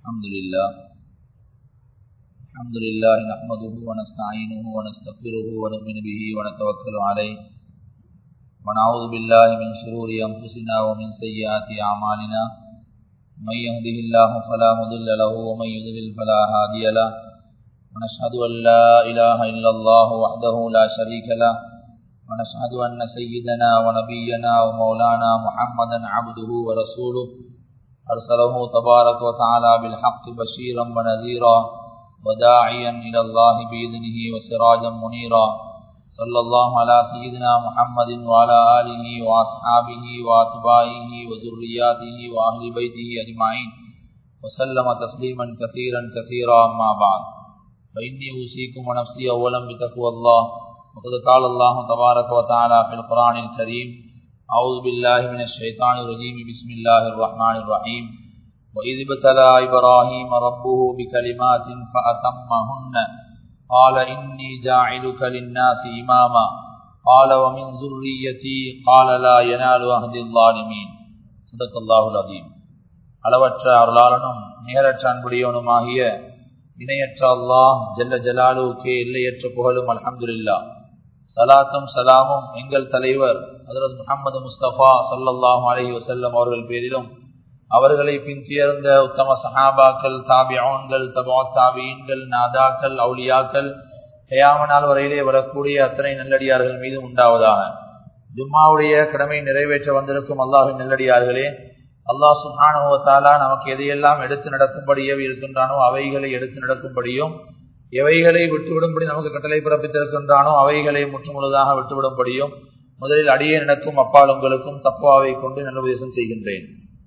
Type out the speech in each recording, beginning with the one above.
الحمد لله الحمد لله نحمده ونستعينه ونستغفره ونؤمن به ونتوكل عليه ونعوذ بالله من شرور أنفسنا ومن سيئات أعمالنا من يهده الله فلا مضل له ومن يضلل فلا هادي له ونشهد أن لا إله إلا الله وحده لا شريك له ونشهد أن سيدنا ونبينا ومولانا محمدا عبده ورسوله أرسله تبارك وتعالى بالحق بشيرا ونذيرا وداعيا إلى الله بإذنه وسراجا منيرا صلى الله على سيدنا محمد وعلى آله وأصحابه وأتباعه وذرياته وأهل بيته أجمعين وسلم تسليما كثيرا كثيرا أما بعد فإني أوصيكم ونفسي أولا بتقوى الله وقد قال الله تبارك وتعالى في القرآن الكريم أعوذ بالله من الشيطان الرجيم بسم الله الرحمن الرحيم وإذ ابتلى إبراهيم ربه بكلمات فأتمهن قال إني جاعلك للناس إماما قال ومن ذريتي قال لا ينال أهد الظالمين صدق الله العظيم அளவற்ற அருளாளனும் நேரற்ற அன்புடையவனுமாகிய இணையற்ற அல்லாஹ் ஜல்ல ஜலாலுக்கே எல்லையற்ற புகழும் அலமதுல்லா சலாத்தும் சலாமும் எங்கள் தலைவர் ஹசரத் முகமது முஸ்தபா சல்லாஹூ அலஹி வசல்லம் அவர்கள் பேரிலும் அவர்களை பின்துயர்ந்த உத்தம சஹாபாக்கள் தாபியான்கள் தபா தாபீன்கள் நாதாக்கள் அவுலியாக்கள் கயாமனால் வரையிலே வரக்கூடிய அத்தனை நல்லடியார்கள் மீது உண்டாவதாக ஜும்மாவுடைய கடமை நிறைவேற்ற வந்திருக்கும் அல்லாஹின் நல்லடியார்களே அல்லாஹ் சுஹானுவத்தாலா நமக்கு எதையெல்லாம் எடுத்து நடக்கும்படியே இருக்கின்றானோ அவைகளை எடுத்து நடக்கும்படியும் எவைகளை விட்டுவிடும்படி நமக்கு கட்டளை பிறப்பித்திருக்கின்றானோ அவைகளை முற்றுமுழுதாக விட்டுவிடும்படியும் முதலில் அடியே நடக்கும் அப்பால் உங்களுக்கும் தப்பாவை கொண்டு நல்ல உபதேசம் செய்கின்றேன்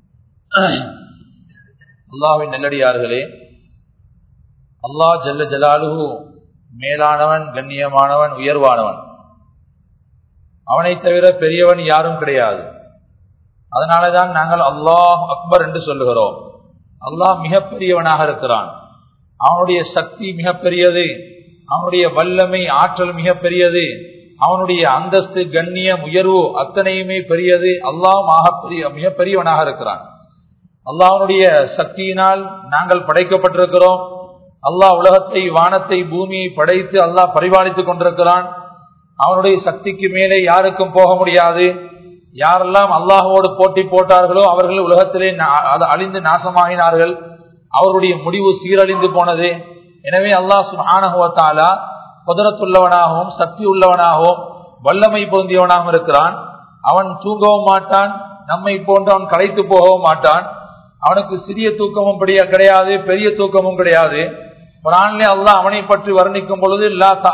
அல்லாவின் நல்லடியார்களே அல்லாஹ் ஜல்ல ஜலாலுகு மேலானவன் கண்ணியமானவன் உயர்வானவன் அவனை தவிர பெரியவன் யாரும் கிடையாது அதனாலதான் நாங்கள் அல்லாஹ் அக்பர் என்று சொல்லுகிறோம் அல்லாஹ் மிகப்பெரியவனாக இருக்கிறான் அவனுடைய சக்தி மிகப்பெரியது அவனுடைய வல்லமை ஆற்றல் மிகப்பெரியது அவனுடைய அந்தஸ்து கண்ணியம் உயர்வு அத்தனையுமே பெரியது அல்லாஹ் பெரிய மிகப்பெரியவனாக இருக்கிறான் அல்லாஹனுடைய சக்தியினால் நாங்கள் படைக்கப்பட்டிருக்கிறோம் அல்லாஹ் உலகத்தை வானத்தை பூமியை படைத்து அல்லாஹ் பரிபாலித்துக் கொண்டிருக்கிறான் அவனுடைய சக்திக்கு மேலே யாருக்கும் போக முடியாது யாரெல்லாம் அல்லாஹோடு போட்டி போட்டார்களோ அவர்கள் உலகத்திலே அழிந்து நாசமாகினார்கள் அவருடைய முடிவு சீரழிந்து போனது எனவே அல்லாஹ் சுஹானகுவத்தாலா குதிரத்துள்ளவனாகவும் சக்தி உள்ளவனாகவும் வல்லமை பொருந்தியவனாகவும் இருக்கிறான் அவன் தூங்கவும் மாட்டான் நம்மை போன்று அவன் களைத்து போகவும் மாட்டான் அவனுக்கு சிறிய தூக்கமும் கிடையாது பெரிய தூக்கமும் கிடையாது குரான்லே அல்லாஹ் அவனை பற்றி வர்ணிக்கும் பொழுது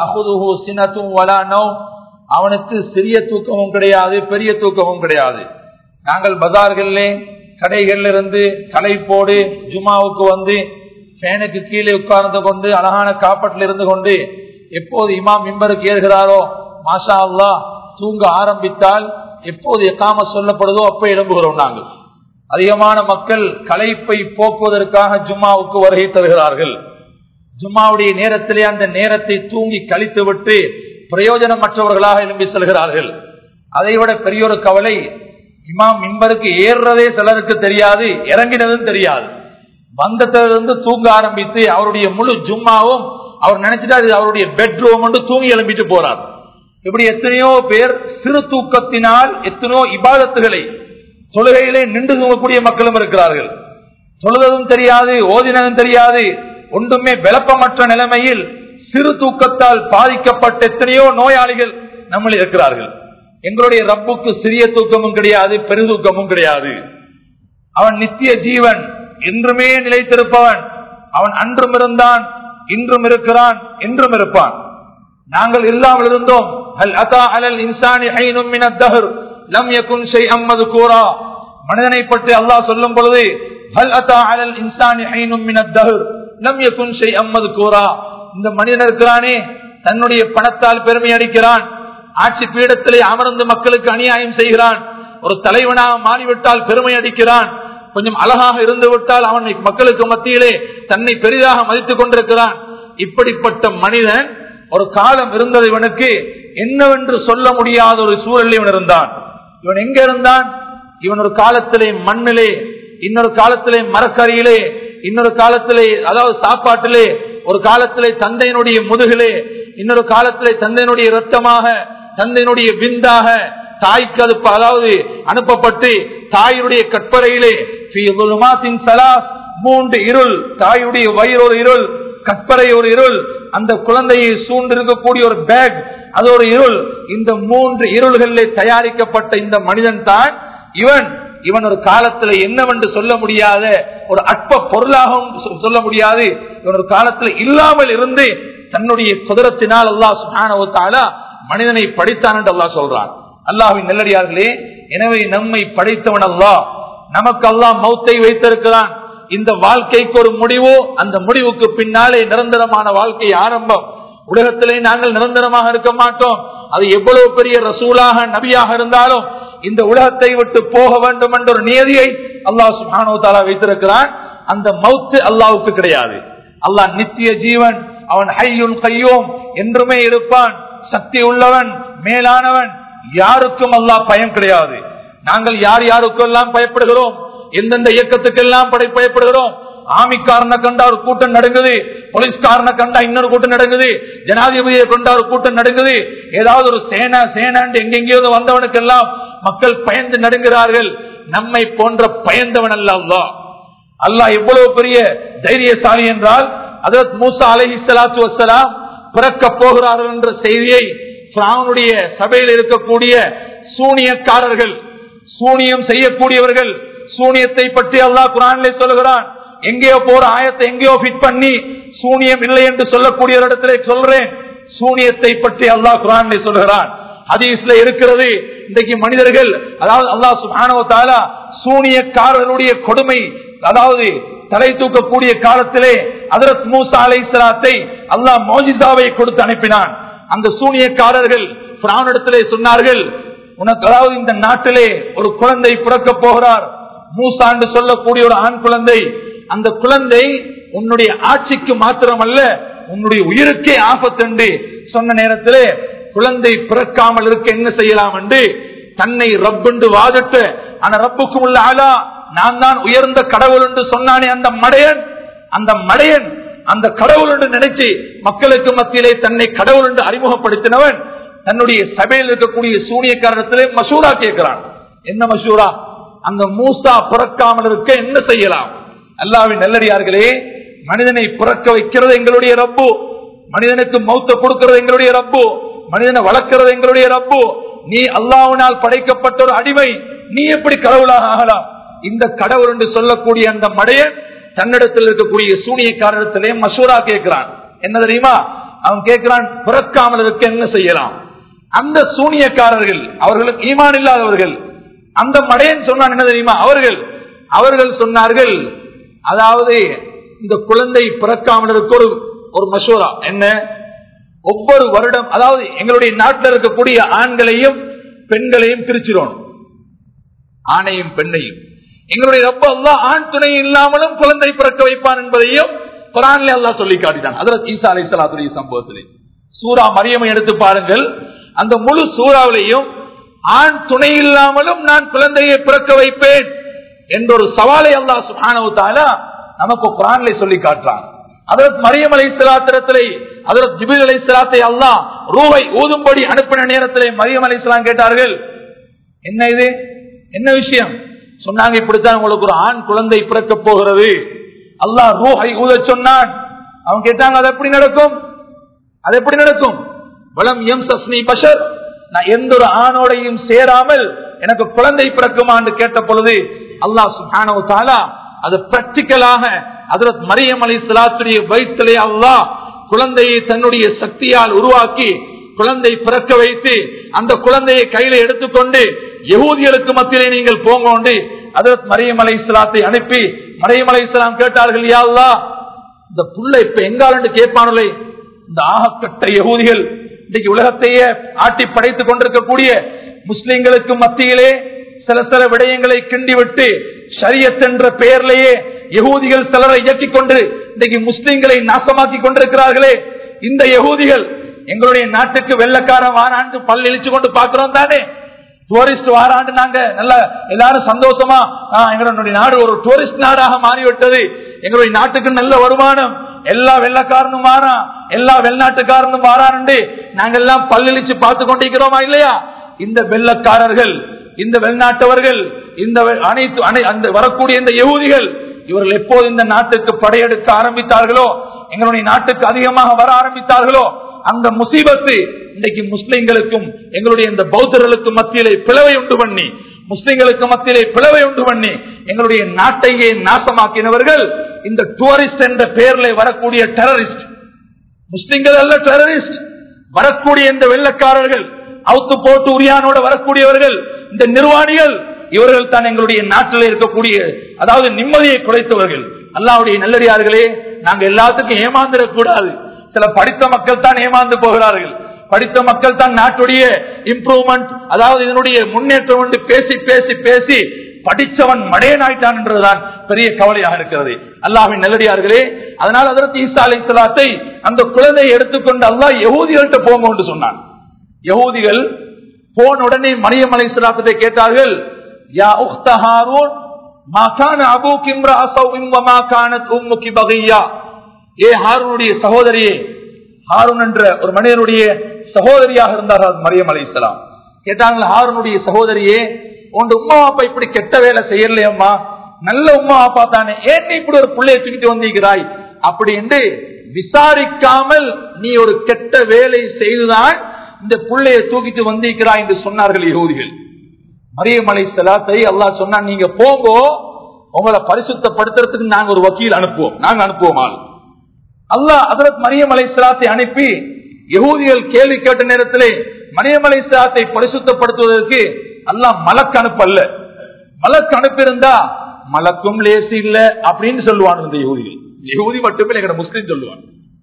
அவனுக்கு சிறிய தூக்கமும் கிடையாது பெரிய தூக்கமும் கிடையாது நாங்கள் பஜார்களிலே கடைகள்ல இருந்து களைப்போடு ஜுமாவுக்கு வந்து ஃபேனுக்கு கீழே உட்கார்ந்து கொண்டு அழகான காப்பட்டில் இருந்து கொண்டு எப்போது இமாம் மிம்பருக்கு ஏறுகிறாரோ மாஷா அல்லா தூங்க ஆரம்பித்தால் எப்போது எக்காம சொல்லப்படுதோ அப்ப எழும்புகிறோம் நாங்கள் அதிகமான மக்கள் களைப்பை போக்குவதற்காக ஜும்மாவுக்கு வருகை தருகிறார்கள் ஜும்மாவுடைய நேரத்திலே அந்த நேரத்தை தூங்கி கழித்து விட்டு பிரயோஜனமற்றவர்களாக எழும்பி செல்கிறார்கள் அதைவிட பெரிய ஒரு கவலை இமாம் மின்பருக்கு ஏறுறதே சிலருக்கு தெரியாது இறங்கினதும் தெரியாது வந்தத்திலிருந்து தூங்க ஆரம்பித்து அவருடைய முழு ஜும்மாவும் அவர் நினைச்சிட்டு அவருடைய பெட்ரூம் தூங்கி எழும்பிட்டு போறார் இப்படி எத்தனையோ பேர் சிறு தூக்கத்தினால் எத்தனையோ இபாதத்துகளை தொழுகையிலே நின்று தூங்கக்கூடிய மக்களும் இருக்கிறார்கள் தொழுததும் தெரியாது ஓதினதும் தெரியாது ஒன்றுமே விளப்பமற்ற நிலைமையில் சிறு தூக்கத்தால் பாதிக்கப்பட்ட எத்தனையோ நோயாளிகள் நம்மளில் இருக்கிறார்கள் எங்களுடைய ரப்புக்கு சிறிய தூக்கமும் கிடையாது பெருதூக்கமும் கிடையாது அவன் நித்திய ஜீவன் என்றுமே நிலைத்திருப்பவன் அவன் அன்றும் இருந்தான் இன்றும் இருக்கிறான் என்றும் இருப்பான் நாங்கள் இல்லாமல் இருந்தோம் மனிதனை பற்றி அல்லாஹ் சொல்லும் பொழுது இந்த மனிதன் இருக்கிறானே தன்னுடைய பணத்தால் பெருமை அடிக்கிறான் ஆட்சி பீடத்திலே அமர்ந்து மக்களுக்கு அநியாயம் செய்கிறான் ஒரு தலைவனாக மாறிவிட்டால் பெருமை அடிக்கிறான் கொஞ்சம் அழகாக இருந்து விட்டால் அவன் மக்களுக்கு மத்தியிலே தன்னை பெரிதாக மதித்துக் கொண்டிருக்கிறான் இப்படிப்பட்ட மனிதன் ஒரு காலம் இருந்தது இவனுக்கு என்னவென்று சொல்ல முடியாத ஒரு சூழலில் இவன் இருந்தான் இவன் எங்க இருந்தான் இவன் ஒரு காலத்திலே மண்ணிலே இன்னொரு காலத்திலே மரக்கரியிலே இன்னொரு காலத்திலே அதாவது சாப்பாட்டிலே ஒரு காலத்திலே தந்தையினுடைய முதுகிலே இன்னொரு காலத்திலே தந்தையினுடைய ரத்தமாக தந்தையினுடைய விந்தாக தாய்க்கு அது ப- அதாவது அனுப்பப்பட்டு தாயுடைய கற்பறையிலே ஃபீ ظுலுமாத்தின் ஸலாஸ், மூன்று இருள் தாயுடைய வயிறு ஒரு இருள் கற்பறை ஒரு இருள் அந்த குழந்தையை சூழ்ந்திருக்கக்கூடிய ஒரு பேக் அது ஒரு இருள் இந்த மூன்று இருள்களிலே தயாரிக்கப்பட்ட இந்த மனிதன் தான் இவன் இவன் ஒரு காலத்துல என்னவென்று சொல்ல முடியாத ஒரு அற்ப பொருளாகவும் சொ- சொல்ல முடியாது இவன் ஒரு காலத்துல இல்லாமல் இருந்து தன்னுடைய குதிரத்தினால் அல்லாஹ் சுப்ஹானஹு வ தஆலா மனிதனை படைத்தான் என்று அல்லாஹ் சொல்றான் அல்லாஹ்வின் நல்லடியார்களே எனவே நம்மை படைத்தவன் அல்லாஹ் நமக்கு அல்லாஹ் மௌத்தை வைத்திருக்கிறான் இந்த வாழ்க்கைக்கு ஒரு முடிவு அந்த முடிவுக்கு பின்னாலே நிரந்தரமான வாழ்க்கை ஆரம்பம் உலகத்திலே நாங்கள் நிரந்தரமாக இருக்க மாட்டோம் அது எவ்வளவு பெரிய ரசூலாக நபியாக இருந்தாலும் இந்த உலகத்தை விட்டு போக வேண்டும் என்ற ஒரு நியதியை அல்லாஹ் சுப்ஹானஹு வ தஆலா வைத்திருக்கிறான் அந்த மௌத்து அல்லாஹ்வுக்கு கிடையாது அல்லாஹ் நித்திய ஜீவன் அவன் ஹையுன் கையோம் என்றுமே இருப்பான் சக்தி உள்ளவன் மேலானவன் யாருக்கும் அல்லாஹ் பயம் கிடையாது நாங்கள் யார் யாருக்கெல்லாம் பயப்படுகிறோம் எந்தெந்த இயக்கத்துக்கெல்லாம் படை பயப்படுகிறோம் ஆமிக்காரனை கண்டா ஒரு கூட்டம் நடங்குது போலீஸ்காரனை கண்டா இன்னொரு கூட்டம் நடக்குது ஜனாதிபதியை கொண்டா ஒரு கூட்டம் நடக்குது ஏதாவது ஒரு சேனா சேனாண்டு எங்கெங்கேயோ வந்தவனுக்கெல்லாம் மக்கள் பயந்து நடுங்கிறார்கள் நம்மை போன்ற பயந்தவன் அல்ல அல்லாஹ் அல்லாஹ் எவ்வளவு பெரிய தைரியசாலி என்றால் அதற்கு மூசா அலஹி சலாத்து வசலாம் பிறக்க போகிறார்கள் என்ற செய்தியை பிராவுனுடைய சபையில் இருக்கக்கூடிய சூனியக்காரர்கள் சூனியம் செய்யக்கூடியவர்கள் சூனியத்தை பற்றி அல்லாஹ் குரானிலே சொல்லுகிறான் எங்கேயோ போற ஆயத்தை எங்கேயோ ஃபிட் பண்ணி சூனியம் இல்லை என்று சொல்லக்கூடிய ஒரு இடத்திலே சொல்றேன் சூனியத்தை பற்றி அல்லாஹ் குரானிலே சொல்லுகிறான் ஹதீஸ்ல இருக்கிறது இன்றைக்கு மனிதர்கள் அதாவது அல்லாஹ் சுப்ஹானஹு வ தஆலா சூனியக்காரர்களுடைய கொடுமை அதாவது தலை தூக்கக்கூடிய காலத்திலே ஹஜரத் மூசா அலைஹிஸ்ஸலாத்தை அல்லாஹ் மோஜிசாவை கொடுத்து அனுப்பினான் அந்த சூனியக்காரர்கள் பிரானிடத்திலே சொன்னார்கள் உனக்கு அதாவது இந்த நாட்டிலே ஒரு குழந்தை பிறக்க போகிறார் மூசா என்று சொல்லக்கூடிய ஒரு ஆண் குழந்தை அந்த குழந்தை உன்னுடைய ஆட்சிக்கு மாத்திரமல்ல உன்னுடைய உயிருக்கே ஆபத்து என்று சொன்ன நேரத்திலே குழந்தை பிறக்காமல் இருக்க என்ன செய்யலாம் என்று தன்னை ரப்பென்று வாதிட்டு ஆனா ரப்புக்கும் உள்ள ஆளா நான் தான் உயர்ந்த கடவுள் என்று சொன்னானே அந்த மடையன் அந்த மடையன் அந்த கடவுள் என்று நினைச்சு மக்களுக்கு மத்தியிலே தன்னை கடவுள் என்று அறிமுகப்படுத்தினவன் தன்னுடைய சபையில் இருக்கக்கூடிய சூனியக்காரத்திலே மசூரா கேட்கிறான் என்ன மசூரா அந்த மூசா பிறக்காமல் இருக்க என்ன செய்யலாம் அல்லாவின் நல்லடியார்களே மனிதனை பிறக்க வைக்கிறது எங்களுடைய ரப்பு மனிதனுக்கு மௌத்த கொடுக்கிறது எங்களுடைய ரப்பு மனிதனை வளர்க்கிறது எங்களுடைய ரப்பு நீ அல்லாவினால் படைக்கப்பட்ட ஒரு அடிமை நீ எப்படி கடவுளாக ஆகலாம் இந்த கடவுள் என்று சொல்லக்கூடிய அந்த மடையன் தன்னிடத்தில் இருக்கக்கூடிய சூனியக்காரத்திலே மசூரா கேட்கிறான் என்ன தெரியுமா அவன் கேட்கிறான் பிறக்காமல் இருக்க என்ன செய்யலாம் அந்த சூனியக்காரர்கள் அவர்களுக்கு ஈமான் இல்லாதவர்கள் அந்த மடையன் சொன்னான் என்ன தெரியுமா அவர்கள் அவர்கள் சொன்னார்கள் அதாவது இந்த குழந்தை பிறக்காமல் இருக்க ஒரு ஒரு மசூரா என்ன ஒவ்வொரு வருடம் அதாவது எங்களுடைய நாட்டில் இருக்கக்கூடிய ஆண்களையும் பெண்களையும் பிரிச்சிடணும் ஆணையும் பெண்ணையும் எங்களுடைய ரப்ப அல்லா ஆண் துணை இல்லாமலும் குழந்தை பிறக்க வைப்பான் என்பதையும் குரான்ல அல்லா சொல்லி காட்டினான் அதுல ஈசா அலை சலாத்துடைய சம்பவத்திலே சூரா மரியமை எடுத்து பாருங்கள் அந்த முழு சூறாவிலையும் ஆண் துணை இல்லாமலும் நான் குழந்தையை பிறக்க வைப்பேன் என்ற ஒரு சவாலை அல்லா சுஹானவுத்தால நமக்கு குரான்ல சொல்லி காட்டுறான் அதற்கு மரியம் அலை சலாத்திரத்திலே அதற்கு ஜிபில் அலை சலாத்தை அல்லா ரூவை ஊதும்படி அனுப்பின நேரத்திலே மரியம் அலை கேட்டார்கள் என்ன இது என்ன விஷயம் சொன்னாங்க இப்படித்தான் உங்களுக்கு ஒரு ஆண் குழந்தை பிறக்க போகிறது அல்லாஹ் ரூஹை ஊத சொன்னான் அவன் கேட்டாங்க அது எப்படி நடக்கும் அது எப்படி நடக்கும் வளம் எம் சஸ்னி பஷர் நான் எந்த ஒரு ஆணோடையும் சேராமல் எனக்கு குழந்தை பிறக்குமான்னு கேட்ட பொழுது அல்லாஹ் சுஹானவு தாலா அது பிராக்டிக்கலாக அதற்கு மரியம் அலி சலாத்துடைய வயிற்றிலே அல்லாஹ் குழந்தையை தன்னுடைய சக்தியால் உருவாக்கி குழந்தை பிறக்க வைத்து அந்த குழந்தையை கையில எடுத்துக்கொண்டு யகூதிகளுக்கு மத்தியிலே நீங்கள் போங்கோண்டு அதற்கு மரியம் அலை இஸ்லாத்தை அனுப்பி மரியம் அலை இஸ்லாம் கேட்டார்கள் யாழ்லா இந்த புள்ள இப்ப எங்காலண்டு கேட்பானே இந்த ஆகக்கட்ட யகூதிகள் இன்னைக்கு உலகத்தையே ஆட்டி படைத்துக் கொண்டிருக்கக்கூடிய முஸ்லிம்களுக்கு மத்தியிலே சில சில விடயங்களை கிண்டிவிட்டு ஷரியத் என்ற பெயர்லேயே யகூதிகள் சிலரை இயக்கிக் கொண்டு இன்றைக்கு முஸ்லிம்களை நாசமாக்கி கொண்டிருக்கிறார்களே இந்த யகூதிகள் எங்களுடைய நாட்டுக்கு வெள்ளக்காரன் வாராண்டு பல் இழிச்சு கொண்டு பார்க்கிறோம் தானே டூரிஸ்ட் வாராண்டு நாங்க நல்ல எல்லாரும் சந்தோஷமா ஆ, எங்களுடைய நாடு ஒரு டூரிஸ்ட் நாடாக மாறிவிட்டது எங்களுடைய நாட்டுக்கு நல்ல வருமானம் எல்லா வெள்ளக்காரனும் வாரான் எல்லா வெளிநாட்டுக்காரனும் வாரான்னு நாங்க எல்லாம் பல்லிழிச்சு பார்த்து கொண்டிருக்கிறோமா இல்லையா இந்த வெள்ளக்காரர்கள் இந்த வெளிநாட்டவர்கள் இந்த வெ- அனைத்து அனை- அந்த வரக்கூடிய இந்த யகூதிகள் இவர்கள் எப்போது இந்த நாட்டுக்கு படையெடுக்க ஆரம்பித்தார்களோ எங்களுடைய நாட்டுக்கு அதிகமாக வர ஆரம்பித்தார்களோ அந்த முசீபத்து இன்றைக்கு முஸ்லிம்களுக்கும் எங்களுடைய இந்த பௌத்தர்களுக்கும் மத்தியிலே பிளவை உண்டு பண்ணி முஸ்லிம்களுக்கு மத்தியிலே பிளவை உண்டு பண்ணி எங்களுடைய நாட்டையே நாசமாக்கினவர்கள் இந்த டூரிஸ்ட் என்ற பெயரில் வரக்கூடிய டெரரிஸ்ட் முஸ்லிம்கள் அல்ல டெரரிஸ்ட் வரக்கூடிய இந்த வெள்ளக்காரர்கள் அவுத்து போட்டு உரியானோட வரக்கூடியவர்கள் இந்த நிர்வாணிகள் இவர்கள் தான் எங்களுடைய நாட்டில் இருக்கக்கூடிய அதாவது நிம்மதியை குறைத்தவர்கள் அல்லாவுடைய நல்லடியார்களே நாங்க எல்லாத்துக்கும் ஏமாந்துடக்கூடாது சில படித்த மக்கள் தான் ஏமாந்து போகிறார்கள் படித்த மக்கள் தான் நாட்டுடைய இம்ப்ரூவ்மெண்ட் அதாவது இதனுடைய முன்னேற்றம் என்று பேசி பேசி பேசி படிச்சவன் மடையனாயிட்டான் என்றுதான் பெரிய கவலையாக இருக்கிறது அல்லாஹின் நல்லடியார்களே அதனால் அதற்கு ஈசா அலை சலாத்தை அந்த குழந்தையை எடுத்துக்கொண்டு அல்லாஹ் யகூதிகள்கிட்ட போங்க என்று சொன்னான் யகூதிகள் போன உடனே மரியம் அலை சலாத்தை கேட்டார்கள் யா உக்த ஹாரூன் மா கான அபூக் இம்ரா சௌஇம் வ மா கானத் உம்முகி பகியா ஏ ஹாரூனுடைய சகோதரியே ஹாரூன் என்ற ஒரு மனிதனுடைய சகோதரியாக இருந்தார்கள் மரியம் அலை இஸ்லாம் கேட்டாங்க ஹாரூனுடைய சகோதரியே உன் உமா அப்பா இப்படி கெட்ட வேலை செய்யலையம்மா நல்ல உமா அப்பா தானே ஏன் நீ இப்படி ஒரு பிள்ளையை தூக்கிட்டு வந்திருக்கிறாய் அப்படி என்று விசாரிக்காமல் நீ ஒரு கெட்ட வேலை செய்துதான் இந்த பிள்ளையை தூக்கிட்டு வந்திருக்கிறாய் என்று சொன்னார்கள் யகூதிகள் மரியம் அலை சலாத்தை அல்லாஹ் சொன்னா நீங்க போங்கோ உங்களை பரிசுத்தப்படுத்துறதுக்கு நாங்க ஒரு வக்கீல் அனுப்புவோம் நாங்க அனுப்புவோம் ஆள் அல்லாஹ் அதரத் மரியம் அலை சலாத்தை அனுப்பி யகூதிகள் கேள்வி கேட்ட நேரத்திலே மரியம் அலை சலாத்தை பரிசுத்தப்படுத்துவதற்கு அல்லாஹ் மலக்கு அனுப்பல்ல மலக்கு அனுப்பியிருந்தா மலக்கும் லேசி இல்ல அப்படின்னு சொல்லுவான் இந்த யகூதிகள் யகூதி மட்டுமே எங்க முஸ்லீம் சொல்லுவான்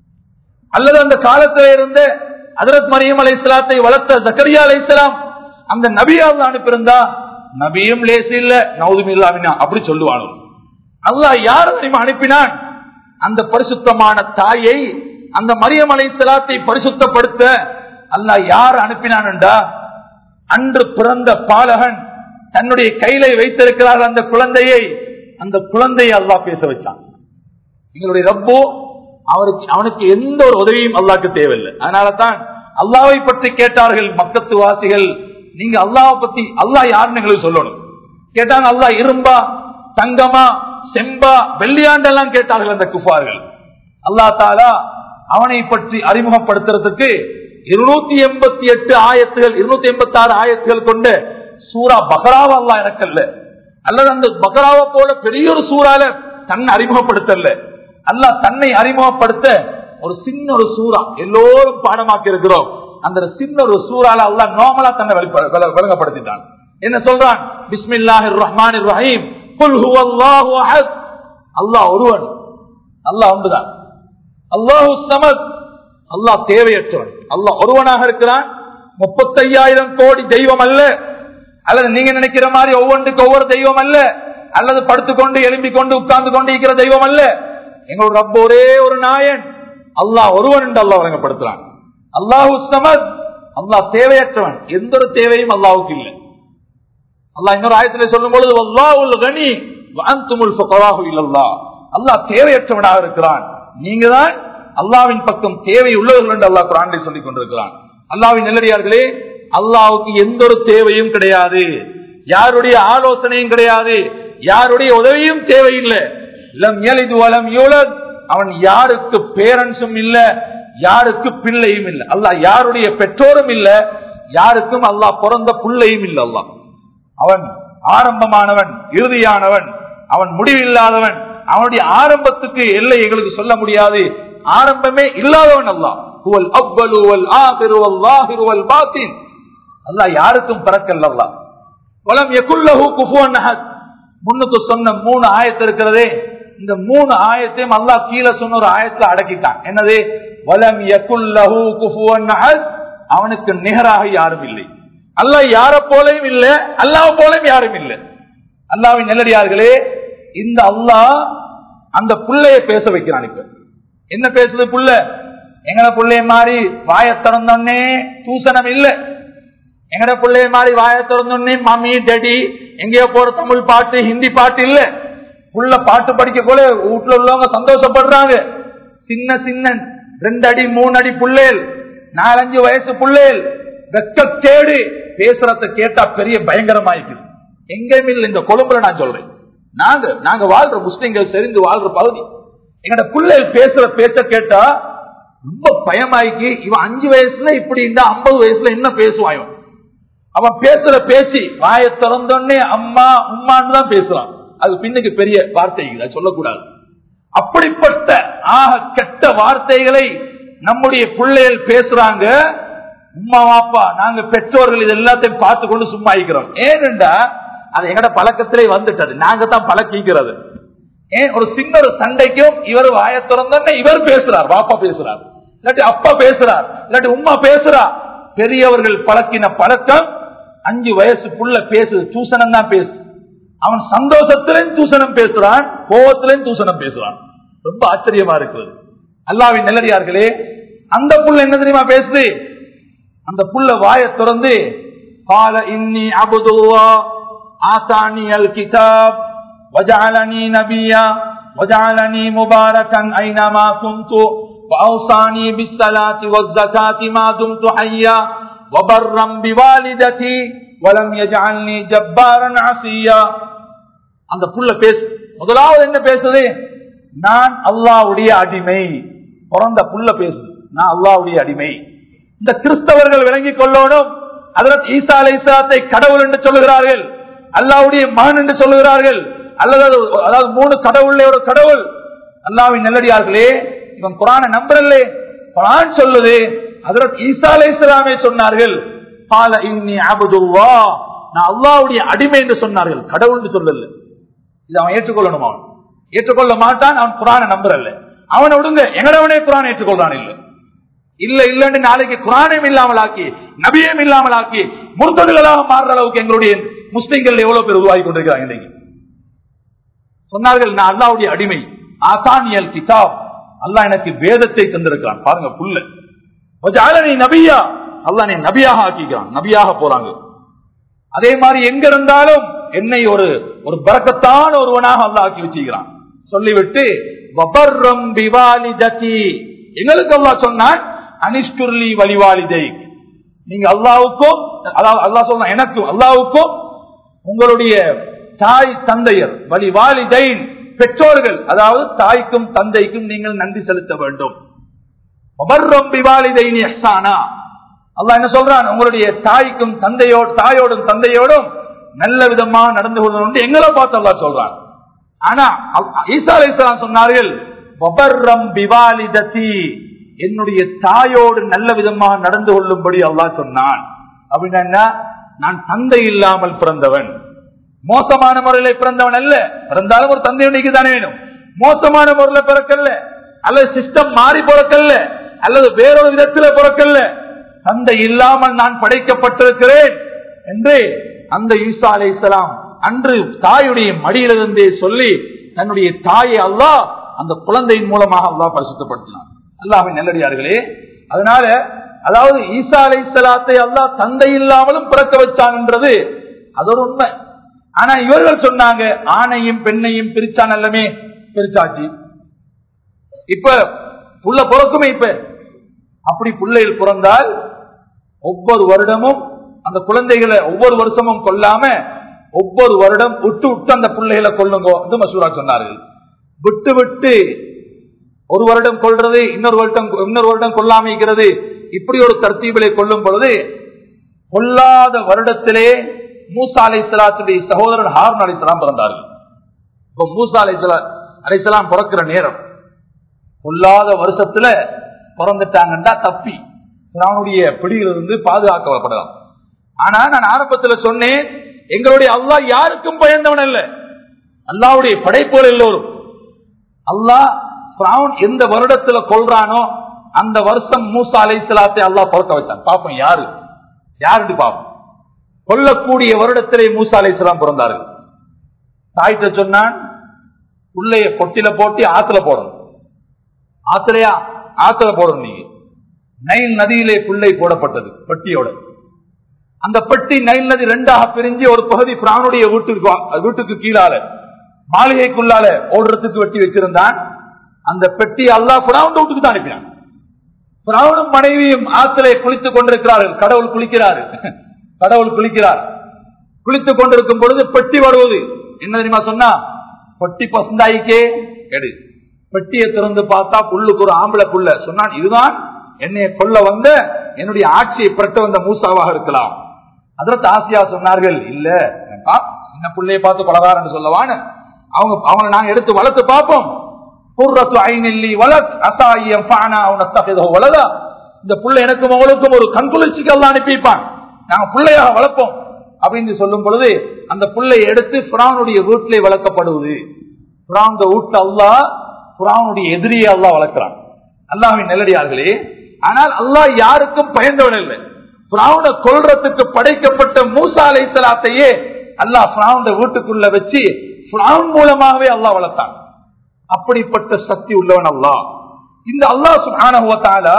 அல்லது அந்த காலத்துல இருந்த அதரத் மரியம் அலை சலாத்தை வளர்த்த ஜக்கரியா அலை அந்த நபியாவது அனுப்பியிருந்தா நபியும் லேசி இல்ல நவுதும் இல்லாமினா அப்படி சொல்லுவானோ அல்லாஹ் யார் தெரியுமா அனுப்பினான் அந்த பரிசுத்தமான தாயை அந்த மரியம் அலை சலாத்தை பரிசுத்தப்படுத்த அல்லாஹ் யார் அனுப்பினான் என்றா அன்று பிறந்த பாலகன் தன்னுடைய கையில வைத்திருக்கிறார் அந்த குழந்தையை அந்த குழந்தையை அல்லாஹ் பேச வச்சான் எங்களுடைய ரப்போ அவருக்கு அவனுக்கு எந்த ஒரு உதவியும் அல்லாஹ்க்கு தேவையில்லை அதனால தான் அல்லாவை பற்றி கேட்டார்கள் மக்கத்து வாசிகள் நீங்க அல்லாஹ் பத்தி அல்லாஹ் யாருன்னு எங்களுக்கு சொல்லணும் கேட்டாங்க அல்லாஹ் இரும்பா தங்கமா செம்பா வெள்ளியாண்டெல்லாம் கேட்டார்கள் அந்த குஃபார்கள் அல்லா தாலா அவனை பற்றி அறிமுகப்படுத்துறதுக்கு இருநூத்தி எண்பத்தி எட்டு ஆயத்துகள் இருநூத்தி எண்பத்தி ஆறு ஆயத்துகள் கொண்ட சூரா பகராவா அல்லா எனக்கல்ல அல்லது அந்த பகராவை போல பெரிய ஒரு சூறால தன்னை அறிமுகப்படுத்தல அல்லாஹ் தன்னை அறிமுகப்படுத்த ஒரு சின்ன ஒரு சூறா எல்லோரும் பாடமாக்கி இருக்கிறோம் அந்த சின்ன ஒரு சூறால அல்லாஹ் நார்மலா தன்னை வெளிப்ப- விள- விளங்கப்படுத்திட்டான் என்ன சொல்றான் பிஸ்மில்லாஹிர் ரஹ்மானிர் ரஹீம் குல் ஹுவல்லாஹு அஹத் அல்லாஹ் ஒருவன் அல்லாஹ் ஒன்றுதான் அல்லாஹு சமத் அல்லாஹ் தேவையற்றவன் அல்லாஹ் ஒருவனாக இருக்கிறான் முப்பத்தையாயிரம் கோடி தெய்வம் அல்ல அல்லது நீங்க நினைக்கிற மாதிரி ஒவ்வொன்றுக்கு ஒவ்வொரு தெய்வம் அல்ல அல்லது படுத்துக்கொண்டு எழும்பிக் கொண்டு உட்கார்ந்து கொண்டு இருக்கிற தெய்வம் அல்ல எங்களோட ரப்ப ஒரே ஒரு நாயன் அல்லாஹ் ஒருவன் என்று அல்லாஹ் வழங்கப்படுத்துறான் அல்லாஹு சமத் அல்லாஹ் தேவையற்றவன் எந்த ஒரு தேவையும் அல்லாஹுக்கு இல்லை அல்லாஹ் இன்னொரு ஆயத்தில் சொல்லும் பொழுது அல்லாஹுல் கனி அந்துமுல் ஃபுகராஹு இல்லல்லாஹ் அல்லாஹ் தேவையற்றவனாக இருக்கிறான் நீங்க தான் அல்லாவின் பக்கம் தேவை உள்ளவர்கள் என்று அல்லாஹ் குரானிலே சொல்லிக் கொண்டிருக்கிறான் அல்லாவின் நெல்லடியார்களே அல்லாஹ்வுக்கு எந்த ஒரு தேவையும் கிடையாது யாருடைய ஆலோசனையும் கிடையாது யாருடைய உதவியும் தேவையில்லை லம் யலிது வலம் யூலத் அவன் யாருக்கு பேரன்ஸும் இல்ல யாருக்கு பிள்ளையும் இல்லை அல்லாஹ் யாருடைய பெற்றோரும் இல்ல யாருக்கும் அல்லாஹ் பிறந்த பிள்ளையும் இல்லை அல்லாஹ் அவன் ஆரம்பமானவன் இறுதியானவன் அவன் முடிவில்லாதவன் அவனுடைய ஆரம்பத்துக்கு எல்லை எங்களுக்கு சொல்ல முடியாது ஆரம்பமே இல்லாதவன் அல்லாஹ் ஹுவல் அவ்வலு வல் ஆகிரு வல் லாஹிரு வல் பாத்தின் அல்லாஹ் யாருக்கும் பிறக்கல்ல அல்லாஹ் வலம் யகுல்லஹு குஃபுவன் அஹத் முன்னுக்கு சொன்ன மூணு ஆயத்து இருக்கிறதே இந்த மூணு ஆயத்தையும் அல்லாஹ் கீழே சொன்ன ஒரு ஆயத்துல அடக்கிட்டான் என்னது வலம் யகுல்லஹு குஃபுவன் அஹத் அவனுக்கு நிகராக யாரும் இல்லை அல்லாஹ் யார போலையும் இல்ல அல்லாஹ் போலையும் யாரும் இல்லை அல்லாவின் நெல்லடியார்களே இந்த அல்லாஹ் அந்த புள்ளைய பேச வைக்கிறான் இப்ப என்ன பேசுது புள்ள எங்களை புள்ளைய மாதிரி வாய திறந்தோடனே தூசணம் இல்ல எங்கட பிள்ளைய மாதிரி வாய திறந்தோடனே மம்மி டேடி எங்கேயோ போற தமிழ் பாட்டு ஹிந்தி பாட்டு இல்ல உள்ள பாட்டு படிக்க கூட வீட்டுல உள்ளவங்க சந்தோஷப்படுறாங்க சின்ன சின்ன ரெண்டு அடி மூணு அடி புள்ளேல் நாலஞ்சு வயசு புள்ளேல் வெக்கக்கேடு பேசுறத கேட்டா பெரிய பயங்கரமாயிருக்கு எங்கேயுமே இல்லை இந்த கொழும்புல நான் சொல்றேன் நாங்க நாங்க வாழ்ற முஸ்லிம்கள் செறிந்து வாழ்ற பகுதி எங்கட பிள்ளைகள் பேசுற பேச்ச கேட்டா ரொம்ப பயமாயிக்கு இவன் அஞ்சு வயசுல இப்படி இருந்தா ஐம்பது வயசுல என்ன பேசுவான் இவன் அவன் பேசுற பேச்சு வாயை திறந்தோடனே அம்மா உம்மான்னு தான் பேசுறான் அது பின்னுக்கு பெரிய வார்த்தைகளை சொல்லக்கூடாது அப்படிப்பட்ட ஆக கெட்ட வார்த்தைகளை நம்முடைய பிள்ளைகள் பேசுறாங்க உம்மா வாப்பா நாங்க பெற்றோர்கள் இது எல்லாத்தையும் பார்த்து கொண்டு சும்மா இருக்கிறோம் ஏனென்றா அது எங்கட பழக்கத்திலே வந்துட்டது நாங்க தான் பழக்கிக்கிறது ஏன் ஒரு சின்ன ஒரு சண்டைக்கும் இவர் வாய திறந்தோடனே இவர் பேசுறார் வாப்பா பேசுறார் இல்லாட்டி அப்பா பேசுறார் இல்லாட்டி உம்மா பேசுறா பெரியவர்கள் பழக்கின பழக்கம் அஞ்சு வயசு புள்ள பேசுது தூசணம் தான் பேசு அவன் சந்தோஷத்திலையும் தூசணம் பேசுறான் கோபத்திலையும் தூசணம் பேசுறான் ரொம்ப ஆச்சரியமா இருக்குது அல்லாவின் நல்லடியார்களே அந்த புள்ள என்ன தெரியுமா பேசுது அந்த புள்ள வாய திறந்து கால இன்னி அபுதுவா ஆசானி அல் கிதாப் وجعلني نبيا وجعلني مباركا اينما كنت واوصاني بالصلاه والزكاه ما دمت حيا وبرا بوالدتي ولم يجعلني جبارا عصيا அந்த புள்ள பேசு முதலாவது என்ன பேசுது நான் அல்லாவுடைய அடிமை பிறந்த புள்ள பேசுது நான் அல்லாவுடைய அடிமை இந்த கிறிஸ்தவர்கள் விளங்கிக் கொள்ளணும் அதற்கு ஈசா அலை இஸ்லாத்தை கடவுள் என்று சொல்லுகிறார்கள் அல்லாவுடைய மகன் என்று சொல்லுகிறார்கள் அல்லது அதாவது மூணு கடவுள் ஒரு கடவுள் அல்லாவின் நல்லடியார்களே இவன் குரான நம்பரல்லே குரான் சொல்லுது அதற்கு ஈசா அலை இஸ்லாமே சொன்னார்கள் கால இன்னி அபுதுவா நான் அல்லாவுடைய அடிமை என்று சொன்னார்கள் கடவுள் என்று சொல்லல இது அவன் ஏற்றுக்கொள்ளணும் அவன் ஏற்றுக்கொள்ள மாட்டான் அவன் குரான நம்புறல்ல அவனை விடுங்க எங்கடவனே குரான் ஏற்றுக்கொள்றான் இல்லை இல்ல இல்லன்னு நாளைக்கு குரானையும் இல்லாமல் ஆக்கி நபியும் இல்லாமல் ஆக்கி முருத்தர்களாக மாறுற அளவுக்கு எங்களுடைய முஸ்லிம்கள் எவ்வளவு பேர் உருவாகி கொண்டிருக்கிறாங்க இன்னைக்கு சொன்னார்கள் நான் அல்லாவுடைய அடிமை ஆசானியல் கிதாப் அல்லாஹ் எனக்கு வேதத்தை தந்திருக்கிறான் பாருங்க புல்ல நீ நபியா அல்லாஹ் நீ நபியாக ஆக்கிக்கிறான் நபியாக போறாங்க அதே மாதிரி எங்க இருந்தாலும் என்னை ஒரு ஒரு பறக்கத்தான ஒருவனாக அல்லாஹ் ஆக்கி வச்சுக்கிறான் சொல்லிவிட்டு வபர்ரம் பிவாலிததி எங்களுக்கு அல்லாஹ் சொன்னான் அனிஷ்குர்லி வழிவாளிதை நீங்க அல்லாவுக்கும் அதாவது அல்லாஹ் சொன்ன எனக்கும் அல்லாவுக்கும் உங்களுடைய தாய் தந்தையர் வழி வாலிதைன் பெற்றோர்கள் அதாவது தாய்க்கும் தந்தைக்கும் நீங்கள் நன்றி செலுத்த வேண்டும் அல்லா என்ன சொல்றான் உங்களுடைய தாய்க்கும் தந்தையோடு தாயோடும் தந்தையோடும் நல்ல விதமாக நடந்து கொள்ளணும் எங்களை பார்த்து அல்லா சொல்றான் ஆனா ஈசா அலிஸ்லாம் சொன்னார்கள் என்னுடைய தாயோடு நல்ல விதமாக நடந்து கொள்ளும்படி அல்லா சொன்னான் அப்படின்னா நான் தந்தை இல்லாமல் பிறந்தவன் மோசமான முறையில பிறந்தவன் அல்ல பிறந்தாலும் ஒரு தந்தையுடைக்கு தானே வேணும் மோசமான முறையில பிறக்கல்ல அல்லது சிஸ்டம் மாறி பிறக்கல்ல அல்லது வேறொரு விதத்துல பிறக்கல்ல தந்தை இல்லாமல் நான் படைக்கப்பட்டிருக்கிறேன் என்று அந்த ஈசா அலை இஸ்லாம் அன்று தாயுடைய மடியிலிருந்தே சொல்லி தன்னுடைய தாயை அல்லா அந்த குழந்தையின் மூலமாக அல்லா பரிசுத்தப்படுத்தினான் அல்லாவின் நல்லடியார்களே அதனால அதாவது ஈசா அலை இஸ்லாத்தை அல்லா தந்தை இல்லாமலும் பிறக்க வச்சான்ன்றது அது ஒரு உண்மை ஆனா இவர்கள் சொன்னாங்க ஆணையும் பெண்ணையும் பிரிச்சான் அல்லமே பிரிச்சாச்சு இப்ப புள்ள பிறக்குமே இப்ப அப்படி பிள்ளைகள் பிறந்தால் ஒவ்வொரு வருடமும் அந்த குழந்தைகளை ஒவ்வொரு வருஷமும் கொல்லாம ஒவ்வொரு வருடம் விட்டு விட்டு அந்த பிள்ளைகளை கொள்ளுங்க என்று மசூரா சொன்னார்கள் விட்டு விட்டு ஒரு வருடம் கொள்றது இன்னொரு வருடம் இன்னொரு வருடம் கொல்லாம இருக்கிறது இப்படி ஒரு தர்த்தீபிலை கொள்ளும் பொழுது கொல்லாத வருடத்திலே மூசா அலை சலாத்துடைய சகோதரன் ஹாரன் அலி சலாம் பிறந்தார்கள் இப்ப மூசா அலை அலைசலாம் பிறக்கிற நேரம் கொல்லாத வருஷத்துல பிறந்துட்டாங்கன்னா தப்பி அவனுடைய பிடியிலிருந்து பாதுகாக்கப்படலாம் ஆனா நான் ஆரம்பத்துல சொன்னேன் எங்களுடைய அல்லா யாருக்கும் பயந்தவன் அல்ல அல்லாவுடைய படைப்போல் எல்லோரும் அல்லாஹ் எந்த வருடத்துல கொள்றானோ அந்த வருஷம் மூசா அலை சலாத்தை அல்லா பிறக்க வச்சான் பாப்போம் யாரு யாருன்னு பாப்போம் கொல்லக்கூடிய வருடத்திலே மூசா அலை சலாம் பிறந்தார்கள் தாய்கிட்ட சொன்னான் உள்ளைய பொட்டில போட்டு ஆத்துல போடணும் ஆத்திரையா ஆத்துல போடணும் நீங்க நைல் நதியிலே புள்ளை போடப்பட்டது பட்டியோட அந்த பெட்டி நைல் நதி ரெண்டாக பிரிஞ்சு ஒரு பகுதி பிரானுடைய வீட்டுக்கு வா- வீட்டுக்கு கீழால மாளிகைக்குள்ளால ஓடுறதுக்கு வெட்டி வச்சிருந்தான் அந்த பெட்டி அல்லாஹ் பிராவுண்ட வீட்டுக்கு தான் அனுப்பினான் பிராவனும் மனைவியும் ஆத்திலே குளித்துக் கொண்டிருக்கிறார்கள் கடவுள் குளிக்கிறார் கடவுள் குளிக்கிறார் குளித்துக் கொண்டிருக்கும் பொழுது பெட்டி வருவது என்ன தெரியுமா சொன்னா பெட்டி பசந்தாய்க்கே எடு பெட்டியை திறந்து பார்த்தா புல்லுக்கு ஒரு ஆம்பளை புள்ள சொன்னான் இதுதான் என்னைய கொல்ல வந்த என்னுடைய ஆட்சியை புரட்ட வந்த மூசாவாக இருக்கலாம் அதற்கு ஆசியா சொன்னார்கள் இல்ல ஏன்பா, சின்ன பிள்ளையை பார்த்து பலகாரன்னு சொல்லவான்னு அவங்க அவனை நாங்க எடுத்து வளர்த்து பார்ப்போம் குர்ரத்து ஐனில்லி வலத் அசாயம் ஃபானா உனத்தகிதோ வலதா இந்த புள்ள எனக்கும் அவளுக்கும் ஒரு கண்குளிர்ச்சிக்கு எல்லாம் அனுப்பிப்பான் நாங்க பிள்ளையாக வளர்ப்போம் அப்படின்னு சொல்லும் பொழுது அந்த புள்ளையை எடுத்து புறானுடைய வீட்டிலே வளர்க்கப்படுவது புறாந்த வீட்டு அல்லாஹ் புறானுடைய எதிரியை அல்லாஹ் வளர்க்கிறான் அல்லாஹ்வின் நெல்லடியார்களே ஆனால் அல்லாஹ் யாருக்கும் பயந்தவன் இல்லை பிராவுன கொல்றதுக்கு படைக்கப்பட்ட மூசா அலை சலாத்தையே அல்லாஹ் பிராவுண்ட வீட்டுக்குள்ள வச்சு பிராவுன் மூலமாகவே அல்லாஹ் வளர்த்தான் அப்படிப்பட்ட சக்தி உள்ளவன் அல்லாஹ் இந்த அல்லாஹ் சுப்ஹானஹு வ தஆலா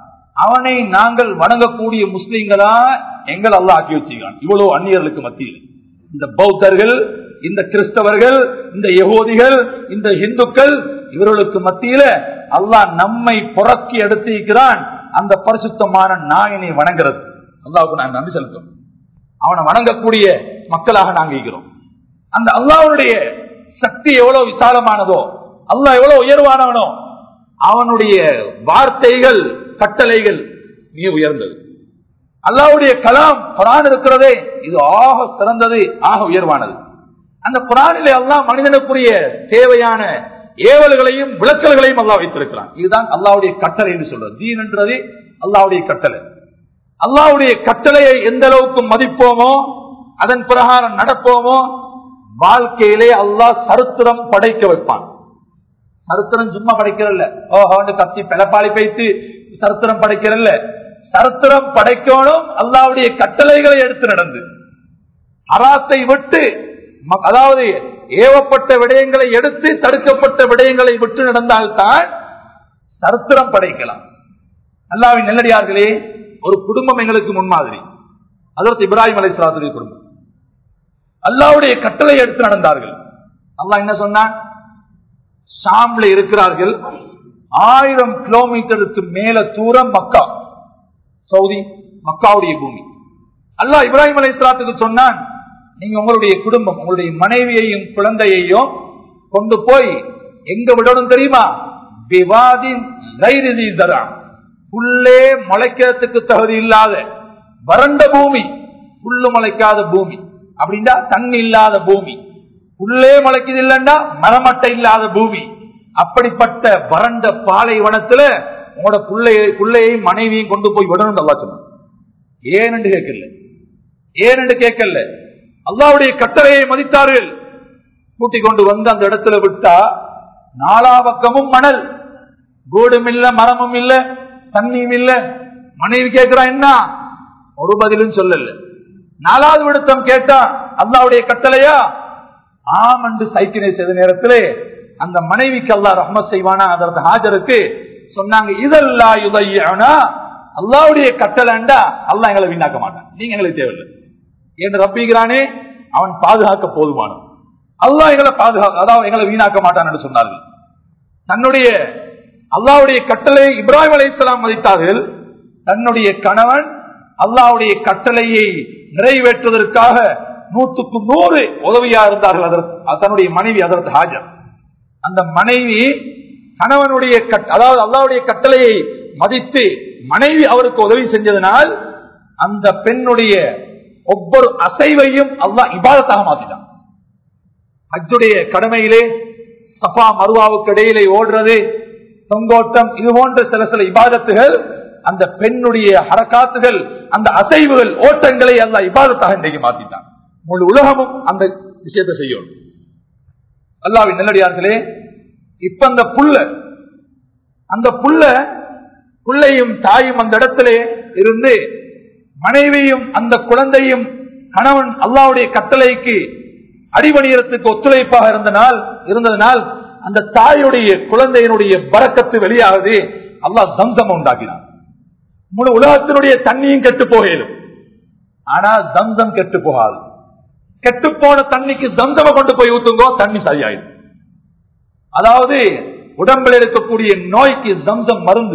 அவனை நாங்கள் வணங்கக்கூடிய முஸ்லிம்களா எங்கள் அல்லாஹ் ஆக்கி வச்சுக்கிறான் இவ்வளவு அந்நியர்களுக்கு மத்தியில் இந்த பௌத்தர்கள் இந்த கிறிஸ்தவர்கள் இந்த யகோதிகள் இந்த இந்துக்கள் இவர்களுக்கு மத்தியில அல்லாஹ் நம்மை புறக்கி எடுத்திருக்கிறான் அந்த பரிசுத்தமான நாயனை வணங்குறது அல்லாவுக்கு நான் நன்றி செலுத்தோம் அவனை வணங்கக்கூடிய மக்களாக நாங்கள் இருக்கிறோம் அந்த அல்லாஹ்வுடைய சக்தி எவ்வளவு விசாலமானதோ அல்லாஹ் எவ்வளவு உயர்வானவனோ அவனுடைய வார்த்தைகள் கட்டளைகள் மிக உயர்ந்தது அல்லாஹ்வுடைய கலாம் குரான் இருக்கிறதே இது ஆக சிறந்தது ஆக உயர்வானது அந்த குரானிலே அல்லாஹ் மனிதனுக்குரிய தேவையான ஏவல்களையும் விளக்கல்களையும் அல்லாஹ் வைத்திருக்கிறான் இதுதான் அல்லாஹ்வுடைய கட்டளை என்று சொல்றது தீன் என்றது அல்லாஹ்வுடைய கட்டளை அல்லாஹ்வுடைய கட்டளையை எந்த அளவுக்கு மதிப்போமோ அதன் பிரகாரம் நடப்போமோ வாழ்க்கையிலே அல்லாஹ் சரித்திரம் படைக்க வைப்பான் சரித்திரம் சும்மா படைக்கிறல்ல ஓஹோன்னு கத்தி பிளப்பாளி பைத்து சரித்திரம் படைக்கிறல்ல சரித்திரம் படைக்கணும் அல்லாவுடைய கட்டளைகளை எடுத்து நடந்து அராத்தை விட்டு ம- அதாவது ஏவப்பட்ட விடயங்களை எடுத்து தடுக்கப்பட்ட விடயங்களை விட்டு நடந்தால்தான் சரித்திரம் படைக்கலாம் அல்லாவின் நெல்லடியார்களே ஒரு குடும்பம் எங்களுக்கு முன்மாதிரி அதற்கு இப்ராஹிம் அலை குடும்பம் அல்லாவுடைய கட்டளை எடுத்து நடந்தார்கள் அல்லாஹ் என்ன சொன்னான் ஷாம்ல இருக்கிறார்கள் ஆயிரம் கிலோமீட்டருக்கு மேல தூரம் மக்கா சவுதி மக்காவுடைய பூமி அல்லாஹ் இப்ராஹிம் அலை சொன்னான் நீங்க உங்களுடைய குடும்பம் உங்களுடைய மனைவியையும் குழந்தையையும் கொண்டு போய் எங்க விடணும் தெரியுமா விவாதின் தைரிதி தரா புல்லே முளைக்கிறதுக்கு தகுதி இல்லாத வறண்ட பூமி புல்லு முளைக்காத பூமி அப்படின்னா தண்ணி இல்லாத பூமி புல்லே முளைக்குது இல்லைன்னா மரமட்டை இல்லாத பூமி அப்படிப்பட்ட வறண்ட பாலைவனத்துல உங்களோட புள்ளையை புள்ளையையும் மனைவியும் கொண்டு போய் விடணும் அல்லா சொன்னான் ஏனென்று கேட்கல ஏனென்று கேட்கல அல்லாவுடைய கட்டளையை மதித்தார்கள் கூட்டிக் கொண்டு வந்து அந்த இடத்துல விட்டா நாலா பக்கமும் மணல் கூடும் இல்ல மரமும் இல்ல தண்ணியும் இல்ல மனைவி கேட்கிறா என்ன ஒரு பதிலும் சொல்லல நாலாவது விடுத்தம் கேட்டா அல்லாவுடைய கட்டளையா ஆம் என்று சைக்கினை செய்த நேரத்திலே அந்த மனைவிக்கு அல்லாஹ் ரஹ்மத் செய்வானா அதற்கு ஹாஜருக்கு சொன்னாங்க இதல்லா யுதையானா அல்லாவுடைய கட்டளைண்டா அல்லாஹ் எங்களை வீணாக்க மாட்டான் நீங்க எங்களுக்கு தேவையில்லை என்று ரப்பிக்கிறானே அவன் பாதுகாக்க போதுமானவன் அல்லாஹ் எங்களை பாதுகாக்க அதாவது எங்களை வீணாக்க மாட்டான் என்று சொன்னார்கள் தன்னுடைய அல்லாவுடைய கட்டளை இப்ராஹிம் அலை இஸ்லாம் மதித்தார்கள் தன்னுடைய கணவன் அல்லாவுடைய கட்டளையை நிறைவேற்றுவதற்காக நூற்றுக்கு நூறு உதவியா இருந்தார்கள் அதற்கு தன்னுடைய மனைவி அதற்கு ஹாஜர் அந்த மனைவி கணவனுடைய கட்- அதாவது அல்லாவுடைய கட்டளையை மதித்து மனைவி அவருக்கு உதவி செஞ்சதனால் அந்த பெண்ணுடைய ஒவ்வொரு அசைவையும் அல்லாஹ் இபாதத்தாக மாத்திட்டான் ஹஜ்ஜுடைய கடமையிலே சஃபா மருவாவுக்கு இடையிலே ஓடுறது தொங்கோட்டம் இது போன்ற சில சில இபாதத்துகள் அந்த பெண்ணுடைய ஹரக்காத்துகள் அந்த அசைவுகள் ஓட்டங்களை அல்லாஹ் இபாதத்தாக இன்றைக்கு மாத்திட்டான் முழு உலகமும் அந்த விஷயத்தை செய்யும் அல்லாவின் நல்லடியார்களே இப்ப அந்த புல்ல அந்த புல்ல புள்ளையும் தாயும் அந்த இடத்திலே இருந்து மனைவியும் அந்த குழந்தையும் கணவன் அல்லாவுடைய கட்டளைக்கு அடிபணியறதுக்கு ஒத்துழைப்பாக இருந்தனால் இருந்ததனால் அந்த தாயுடைய குழந்தையினுடைய பறக்கத்து வெளியாகுது அல்லாஹ் சம்சம் உண்டாக்கினான் முழு உலகத்தினுடைய தண்ணியும் கெட்டு போகலும் ஆனா தம்சம் கெட்டு போகாது கெட்டு போன தண்ணிக்கு தம்சம கொண்டு போய் ஊத்துங்கோ தண்ணி சரியாயிடும் அதாவது உடம்பில் இருக்கக்கூடிய நோய்க்கு ஜம்சம் மருந்து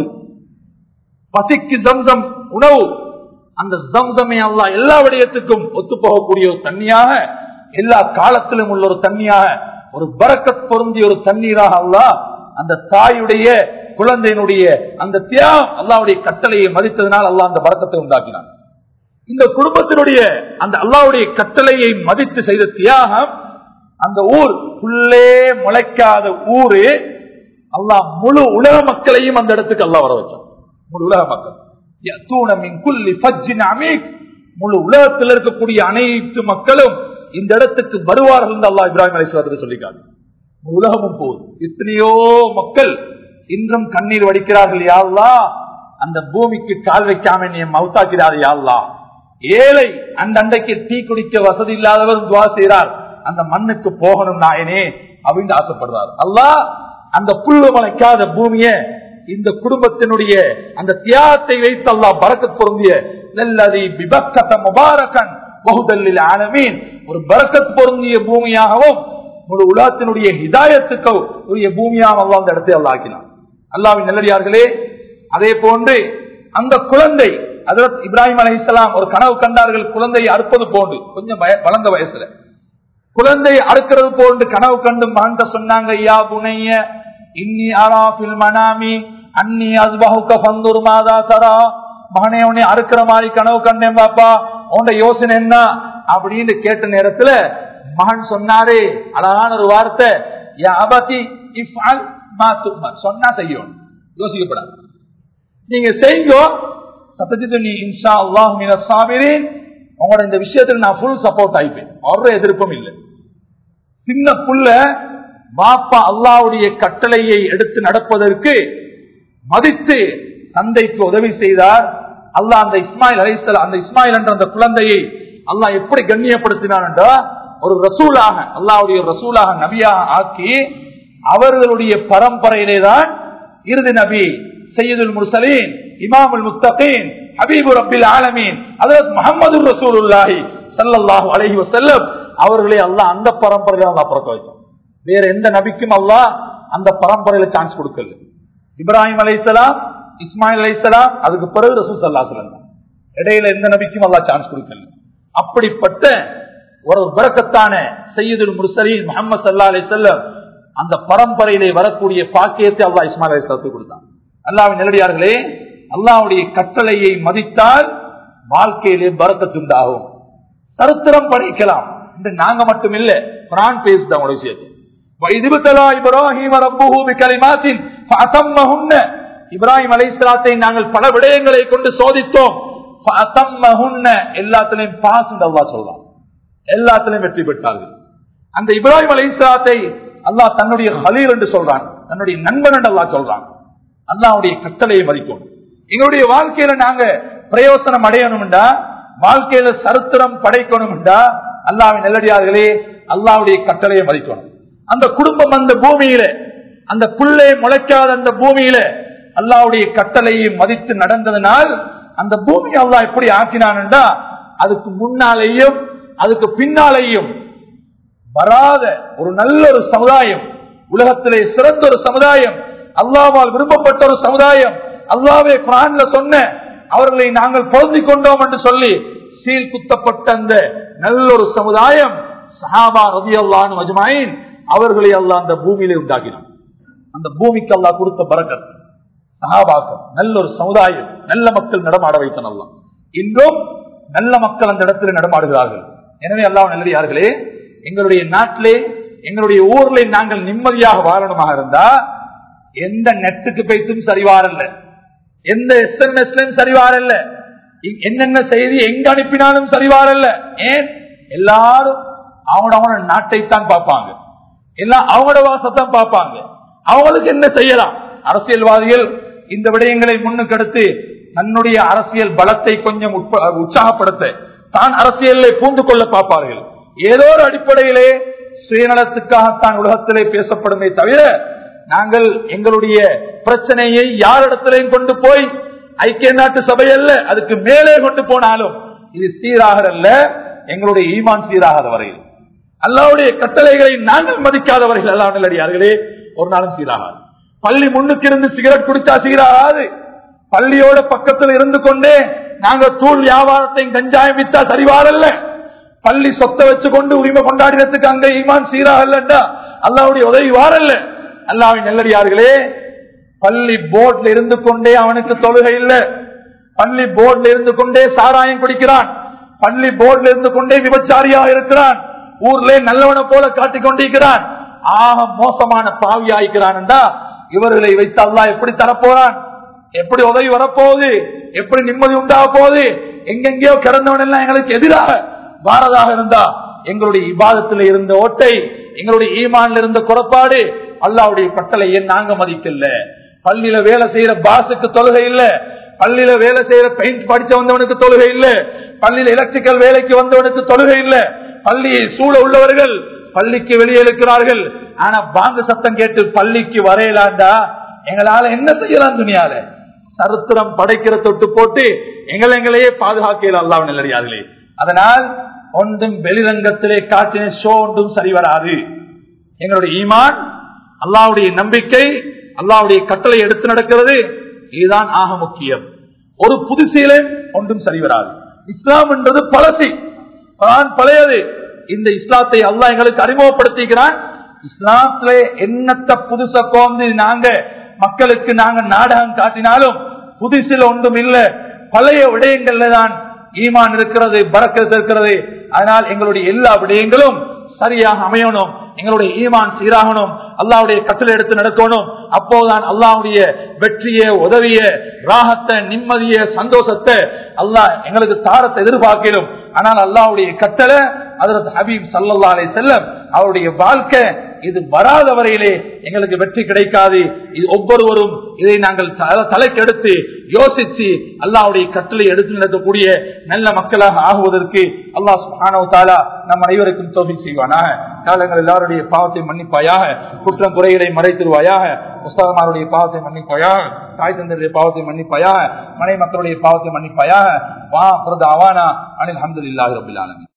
பசிக்கு ஜம்சம் உணவு அந்த ஜம்சமே அல்லா எல்லா விடயத்துக்கும் ஒத்து போகக்கூடிய ஒரு தண்ணியாக எல்லா காலத்திலும் உள்ள ஒரு தண்ணியாக ஒரு பரக்கத் பொருந்திய ஒரு தண்ணீராக அல்லா அந்த தாயுடைய குழந்தையினுடைய அந்த தியாகம் அல்லாவுடைய கட்டளையை மதித்ததனால் அல்லாஹ் அந்த பரக்கத்தை உண்டாக்கினான் இந்த குடும்பத்தினுடைய அந்த அல்லாவுடைய கட்டளையை மதித்து செய்த தியாகம் அந்த ஊர் புல்லே முளைக்காத ஊரு அல்லாஹ் முழு உலக மக்களையும் அந்த இடத்துக்கு அல்லாஹ் வர வச்சான் முழு உலக மக்கள் يأتون من كل فج عميق. முழு உலகத்தில் இருக்கக்கூடிய அனைத்து மக்களும் இந்த இடத்துக்கு வருவார்கள் என்று அல்லாஹ் இப்ராஹிம் அலிஸ்லாத்துக்கு சொல்லிக்காங்க முழு உலகமும் போகுது எத்தனையோ மக்கள் இன்றும் கண்ணீர் வடிக்கிறார்கள் யாழ்லா அந்த பூமிக்கு கால் வைக்காம நீ மவுத்தாக்கிறார் யாழ்லா ஏழை அந்த அண்டைக்கு டீ குடிக்க வசதி இல்லாதவர் துவா செய்கிறார் அந்த மண்ணுக்கு போகணும் நாயனே அப்படின்னு ஆசைப்படுறார் அல்லாஹ் அந்த புல்லு மலைக்காத பூமிய இந்த குடும்பத்தினுடைய அந்த தியாகத்தை வைத்து அல்லாஹ் பறக்கத் பொருந்திய நல்லதி விபக்கத்த முபாரகன் பகுதல்லில் ஆலமீன் ஒரு பறக்கத் பொருந்திய பூமியாகவும் ஒரு உலகத்தினுடைய ஹிதாயத்துக்கு உரிய பூமியாக அல்லாஹ் அந்த இடத்தை அல்லாஹ் ஆக்கினான் அல்லாவின் நல்லடியார்களே அதே போன்று அந்த குழந்தை அதற்கு இப்ராஹிம் அலி இஸ்லாம் ஒரு கனவு கண்டார்கள் குழந்தையை அறுப்பது போன்று கொஞ்சம் வய- வளர்ந்த வயசுல குழந்தை அறுக்கிறது போன்று கனவு கண்டு மகன்கிட்ட சொன்னாங்க யா புனைய இன்னி அராபில் மனாமி அன்னி அஸ்பஹுக்க ஃபந்துர் மாதா தரா மகனே உன்னை அறுக்கிற மாதிரி கனவு கண்டேன் பாப்பா உன்ட யோசனை என்ன அப்படின்னு கேட்ட நேரத்துல மகன் சொன்னாரு அழகான ஒரு வார்த்தை யா அபதி இஃப்அல் மா துக்மர் சொன்னா செய்யும் யோசிக்கப்படாது நீங்க செய்யுங்க சத்தஜித்து நீ இன்ஷா அல்லாஹ் மின சாமிரின் உங்களோட இந்த விஷயத்துக்கு நான் ஃபுல் சப்போர்ட் ஆயிப்பேன் ஒரு எதிர்ப்பும் இல்லை சின்ன புள்ள பாப்பா அல்லாவுடைய கட்டளையை எடுத்து நடப்பதற்கு மதித்து தந்தைக்கு உதவி செய்தார் அல்லாஹ் அந்த இஸ்மாயில் அலைசல் அந்த இஸ்மாயில் என்ற அந்த குழந்தையை அல்லாஹ் எப்படி கண்ணியப்படுத்தினான் என்றால் ஒரு ரசூலாக அல்லாவுடைய ரசூலாக நபியாக ஆக்கி அவர்களுடைய பரம்பரையிலே தான் இறுதி நபி சையதுல் முர்சலீன் இமாமுல் முத்தகீன் ஹபீபு ரப்பில் ஆலமீன் அதற்கு முகமது ரசூலுல்லாஹி ஸல்லல்லாஹு அலைஹி வஸல்லம் அவர்களை அல்லாஹ் அந்த பரம்பரையில அல்லாஹ் பிறக்க வச்சான் வேற எந்த நபிக்கும் அல்லாஹ் அந்த பரம்பரையில சான்ஸ் கொடுக்கல இப்ராஹிம் அலைஹிஸ்ஸலாம் இஸ்மாயில் அலைஹிஸ்ஸலாம் அதுக்கு பிறகு ரசூல் ஸல்லல்லாஹு அலைஹி வஸல்லம் இடையில எந்த நபிக்கும் அல்லாஹ் சான்ஸ் கொடுக்கல அப்படிப்பட்ட ஒரு பரக்கத்தான சையதுல் முர்சலீன் முகமது ஸல்லல்லாஹு அலைஹி வஸல்லம் அந்த பரம்பரையிலே வரக்கூடிய பாக்கியத்தை அல்லாஹ் இஸ்மாயில் அலைஹிஸ்ஸலாத்துக்கு கொடுத்தான் அல்லாஹ்வின் நல்லடியார்களே அல்லாஹ்வுடைய கட்டளையை மதித்தால் வாழ்க்கையிலே பரக்கத்துண்டாகும் சரித்திரம் படைக்கலாம் இந்த நாங்க மட்டும் இல்ல குரான் பேசுது அவங்களோட விஷயத்தை وَإِذِبْتَلَى إِبْرَاهِيمَ رَبُّهُ بِكَلِمَاتٍ فَأَتَمَّهُنَّ இப்ராஹிம் அலைஹிஸ்ஸலாத்தை நாங்கள் பல விடயங்களை கொண்டு சோதித்தோம் فَأَتَمَّهُنَّ எல்லாத்திலையும் பாஸ் என்று அல்லாஹ் சொல்றான் எல்லாத்திலையும் வெற்றி பெற்றார்கள் அந்த இப்ராஹிம் அலைஹிஸ்ஸலாத்தை அல்லாஹ் தன்னுடைய ஹலீல் என்று சொல்றான் தன்னுடைய நண்பன் என்று அல்லாஹ் சொல்றான் அல்லாஹ்வுடைய கட்டளையை மதிக்கும் எங்களுடைய வாழ்க்கையில நாங்க பிரயோசனம் அடையணும்டா வாழ்க்கையில சரித்திரம் படைக்கணும்டா அல்லாவின் நெல்லடியார்களே அல்லாவுடைய கட்டளையை மதிக்கணும் அந்த குடும்பம் அந்த பூமியில அந்த புள்ளை முளைக்காத அந்த பூமியில அல்லாவுடைய கட்டளையை மதித்து நடந்ததனால் அந்த பூமி அல்லாஹ் எப்படி ஆக்கினான்டா அதுக்கு முன்னாலேயும் அதுக்கு பின்னாலேயும் வராத ஒரு நல்ல ஒரு சமுதாயம் உலகத்திலே சிறந்த ஒரு சமுதாயம் அல்லாவால் விரும்பப்பட்ட ஒரு சமுதாயம் அல்லாவே குரான்ல சொன்ன அவர்களை நாங்கள் பொருந்திக் கொண்டோம் என்று சொல்லி சீல் குத்தப்பட்ட அந்த நல்ல ஒரு சமுதாயம் சஹாபா ரதி அல்லான் மஜ்மாயின் அவர்களை அல்லாஹ் அந்த பூமியிலே உண்டாக்கினான் அந்த பூமிக்கு அல்லாஹ் கொடுத்த பரக்கத் சஹாபாக்கள் நல்ல ஒரு சமுதாயம் நல்ல மக்கள் நடமாட வைத்தன் அல்லாஹ் இன்றும் நல்ல மக்கள் அந்த இடத்துல நடமாடுகிறார்கள் எனவே அல்லாஹ் நல்லடியார்களே எங்களுடைய நாட்டிலே எங்களுடைய ஊர்ல நாங்கள் நிம்மதியாக வாழணுமாக இருந்தா எந்த நெட்டுக்கு போய்த்தும் சரிவாரல்ல எந்த எஸ்எம்எஸ்லயும் சரிவாரல்ல இ- என்னென்ன செய்தி எங்க அனுப்பினாலும் சரிவாரல்ல ஏன் எல்லாரும் அவங்களோட அவங்களோட நாட்டைத்தான் பார்ப்பாங்க எல்லாம் அவங்களோட வாசத்தான் பார்ப்பாங்க அவங்களுக்கு என்ன செய்யலாம் அரசியல்வாதிகள் இந்த விடயங்களை முன்னுக்கெடுத்து தன்னுடைய அரசியல் பலத்தை கொஞ்சம் உட்ப- உற்சாகப்படுத்த தான் அரசியலில் பூந்து கொள்ள பார்ப்பார்கள் ஏதோ ஒரு அடிப்படையிலே சுயநலத்துக்காகத்தான் உலகத்திலே பேசப்படுமே தவிர நாங்கள் எங்களுடைய பிரச்சனையை யாரிடத்திலையும் கொண்டு போய் ஐக்கிய நாட்டு சபை அல்ல அதுக்கு மேலே கொண்டு போனாலும் இது சீராகிறல்ல எங்களுடைய ஈமான் சீராகாத வரையில் அல்லாவுடைய கட்டளைகளை நாங்கள் மதிக்காதவர்கள் எல்லாம் நல்லடியார்களே ஒரு நாளும் சீராகாது பள்ளி முன்னுக்கு இருந்து சிகரெட் குடிச்சா சீராகாது பள்ளியோட பக்கத்தில் இருந்து கொண்டே நாங்க தூள் வியாபாரத்தையும் கஞ்சாயம் வித்தா சரிவாரல்ல பள்ளி சொத்தை வச்சு கொண்டு உரிமை கொண்டாடினத்துக்கு அங்க ஈமான் சீராகல்லண்டா அல்லாவுடைய உதவி வாரல்ல அல்லாவின் நெல்லடியார்களே பள்ளி போர்ட்ல இருந்து கொண்டே அவனுக்கு தொழுகை இல்ல பள்ளி போர்ட்ல இருந்து கொண்டே சாராயம் குடிக்கிறான் பள்ளி போர்ட்ல இருந்து கொண்டே விபச்சாரியா இருக்கிறான் ஊர்ல நல்லவனை போல காட்டிக் கொண்டிருக்கிறான் ஆக மோசமான பாவியாய்க்கிறான் இவர்களை வைத்து அல்லா எப்படி தரப்போறான் எப்படி உதவி வரப்போகுது எப்படி நிம்மதி உண்டாக போகுது எங்கெங்கயோ கிடந்தவன் எல்லாம் எங்களுக்கு எதிராக வாரதாக இருந்தா எங்களுடைய இபாதத்தில் இருந்த ஓட்டை எங்களுடைய ஈமான்ல இருந்த குறப்பாடு அல்லாவுடைய கட்டளையை நாங்க மதிக்கல பள்ளியில வேலை செய்யற பாசுக்கு தொழுகை இல்ல பள்ளியில வேலை செய்யற பெயிண்ட் படிச்ச வந்தவனுக்கு தொழுகை இல்ல பள்ளியில எலக்ட்ரிக்கல் வேலைக்கு வந்தவனுக்கு தொழுகை இல்ல பள்ளியை சூழ உள்ளவர்கள் பள்ளிக்கு வெளியே இருக்கிறார்கள் ஆனா பாங்கு சத்தம் கேட்டு பள்ளிக்கு வரையலாண்டா எங்களால என்ன செய்யலாம் துணியால சரித்திரம் படைக்கிற தொட்டு போட்டு எங்கள் எங்களையே பாதுகாக்கல அல்லாஹ் நல்லடியார்களே அதனால் ஒன்றும் வெளிரங்கத்திலே காட்டின ஷோ ஒன்றும் சரி வராது எங்களுடைய ஈமான் அல்லாவுடைய நம்பிக்கை அல்லாவுடைய கட்டளை எடுத்து நடக்கிறது இதுதான் ஆக முக்கியம் ஒரு புதுசீலே ஒன்றும் சரி வராது இஸ்லாம் என்பது பழசி குரான் பழையது இந்த இஸ்லாத்தை அல்லாஹ் எங்களுக்கு அறிமுகப்படுத்திக்கிறான் இஸ்லாத்துல என்னத்த புதுச கோந்து நாங்க மக்களுக்கு நாங்க நாடகம் காட்டினாலும் புதுசில் ஒன்றும் இல்ல பழைய விடயங்கள்ல தான் ஈமான் இருக்கிறது பறக்கிறது இருக்கிறது அதனால் எங்களுடைய எல்லா விடயங்களும் சரியாக அமையணும் எங்களுடைய ஈமான் சீராகணும் அல்லாவுடைய கட்டளை எடுத்து நடக்கணும் அப்போதான் அல்லாவுடைய வெற்றிய உதவிய ராகத்தை நிம்மதிய சந்தோஷத்தை அல்லாஹ் எங்களுக்கு தாரத்தை எதிர்பார்க்கணும் ஆனால் அல்லாவுடைய கட்டளை அதற்கு ஹபீப் சல்லா அலை செல்லம் அவருடைய வாழ்க்கை இது வராத வரையிலே எங்களுக்கு வெற்றி கிடைக்காது இது ஒவ்வொருவரும் இதை நாங்கள் தலைக்கெடுத்து யோசிச்சு அல்லாவுடைய கட்டளை எடுத்து நடக்கக்கூடிய நல்ல மக்களாக ஆகுவதற்கு அல்லாஹ் சுஹானோ தாலா நம் அனைவருக்கும் தோல்வி செய்வானாக காலங்கள் எல்லாருடைய பாவத்தை மன்னிப்பாயாக குற்றம் குறைகளை மறைத்திருவாயாக புஸ்தகமாருடைய பாவத்தை மன்னிப்பாயாக தாய் தந்தருடைய பாவத்தை மன்னிப்பாயாக மனை மக்களுடைய பாவத்தை மன்னிப்பாயாக வா பிரத அவானா அனில் அஹமது இல்லாஹி ரபில்